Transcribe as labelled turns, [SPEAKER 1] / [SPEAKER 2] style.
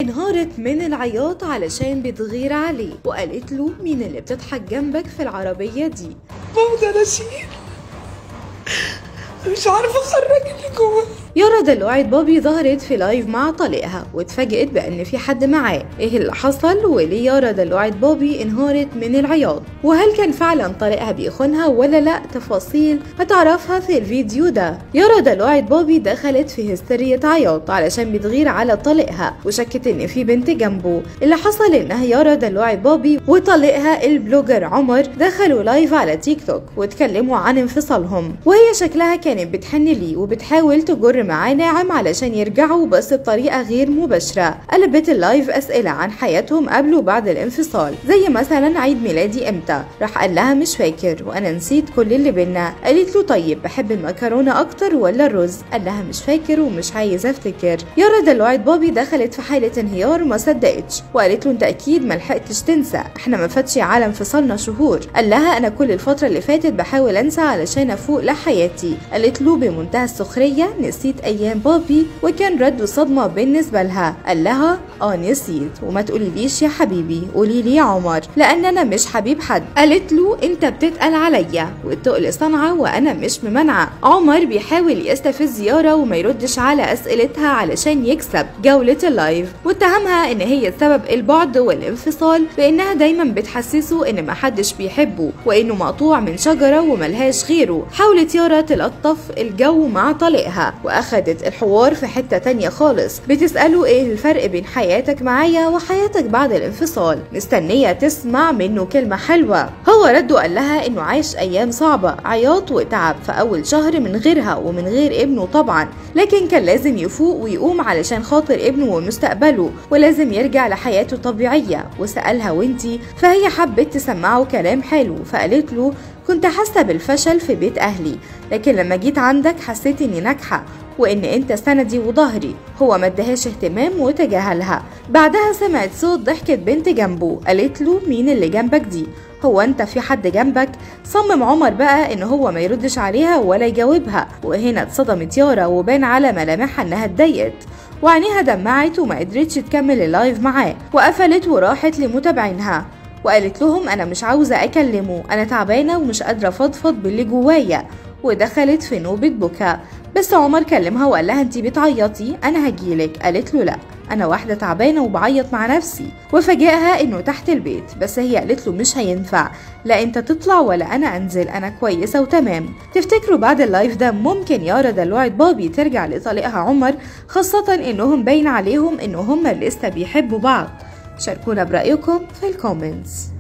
[SPEAKER 1] انهارت من العياط علشان بتغير عليه وقالت له مين اللي بتضحك جنبك في العربية دي
[SPEAKER 2] بقدر اشيل مش عارفه اخرج اللي جوه
[SPEAKER 1] يارا دلوعة بابي ظهرت في لايف مع طليقها واتفاجئت بأن في حد معاه ايه اللي حصل وليه يارا دلوعة بابي انهارت من العياط وهل كان فعلا طليقها بيخونها ولا لا تفاصيل هتعرفها في الفيديو ده يارا دلوعة بابي دخلت في هستيرية عياط علشان بتغير على طليقها وشكت ان في بنت جنبه اللي حصل انها يارا دلوعة بابي وطليقها البلوجر عمر دخلوا لايف على تيك توك واتكلموا عن انفصالهم وهي شكلها كانت بتحن ليه وبتحاول تجر معاه ناعم علشان يرجعوا بس بطريقة غير مباشرة قلبت اللايف أسئلة عن حياتهم قبل وبعد الانفصال زي مثلا عيد ميلادي امتى راح قال لها مش فاكر وانا نسيت كل اللي بينا قالت له طيب بحب المكرونة اكتر ولا الرز قال لها مش فاكر ومش عايز افتكر يارا دلوعة بابي دخلت في حالة انهيار وما صدقتش وقالت له انت اكيد ما لحقتش تنسى احنا ما فاتش على انفصالنا شهور قال لها انا كل الفترة اللي فاتت بحاول انسى علشان افوق لحياتي قالت له بمنتهى السخرية نسيت ايام بابي وكان رد صدمة بالنسبة لها قال لها اه نسيت وما تقوليليش يا حبيبي قولي لي يا عمر لان انا مش حبيب حد قالت له انت بتتقل عليا والتقل صنعة وانا مش ممنعة عمر بيحاول يستفز يارا وما يردش على اسئلتها علشان يكسب جولة اللايف واتهمها ان هي سبب البعد والانفصال بانها دايما بتحسسه ان محدش بيحبه وانه مقطوع من شجرة وملهاش غيره حاولت يارا تلطف الجو مع طليقها واخدت الحوار في حتة تانية خالص بتسأله ايه الفرق بين حياتك معايا وحياتك بعد الانفصال مستنية تسمع منه كلمة حلوة هو رد وقال لها انه عايش ايام صعبة عياط وتعب في اول شهر من غيرها ومن غير ابنه طبعا لكن كان لازم يفوق ويقوم علشان خاطر ابنه ومستقبله ولازم يرجع لحياته طبيعية وسألها وانتي فهي حبت تسمعه كلام حلو فقالت له كنت حاسة بالفشل في بيت أهلي لكن لما جيت عندك حسيت إني ناجحة وإن أنت سندي وظهري هو ما ادهاش اهتمام وتجاهلها بعدها سمعت صوت ضحكة بنت جنبه قالت له مين اللي جنبك دي هو انت في حد جنبك صمم عمر بقى ان هو ما يردش عليها ولا يجاوبها وهنا اتصدمت يارا وبان على ملامحها انها اتضايقت وعينيها دمعت وما قدرتش تكمل اللايف معاه وقفلت وراحت لمتابعينها وقالت لهم انا مش عاوزه اكلمه انا تعبانه ومش قادره افضفض باللي جوايا ودخلت في نوبة بكاء بس عمر كلمها وقال لها انتي بتعيطي انا هجيلك قالت له لا انا واحده تعبانه وبعيط مع نفسي وفاجئها انه تحت البيت بس هي قالت له مش هينفع لا انت تطلع ولا انا انزل انا كويسه وتمام تفتكروا بعد اللايف ده ممكن يارا دلوعة بابي ترجع لطليقها عمر خاصه انهم باين عليهم ان هما لسه بيحبوا بعض شاركونا برايكم في الكومنتس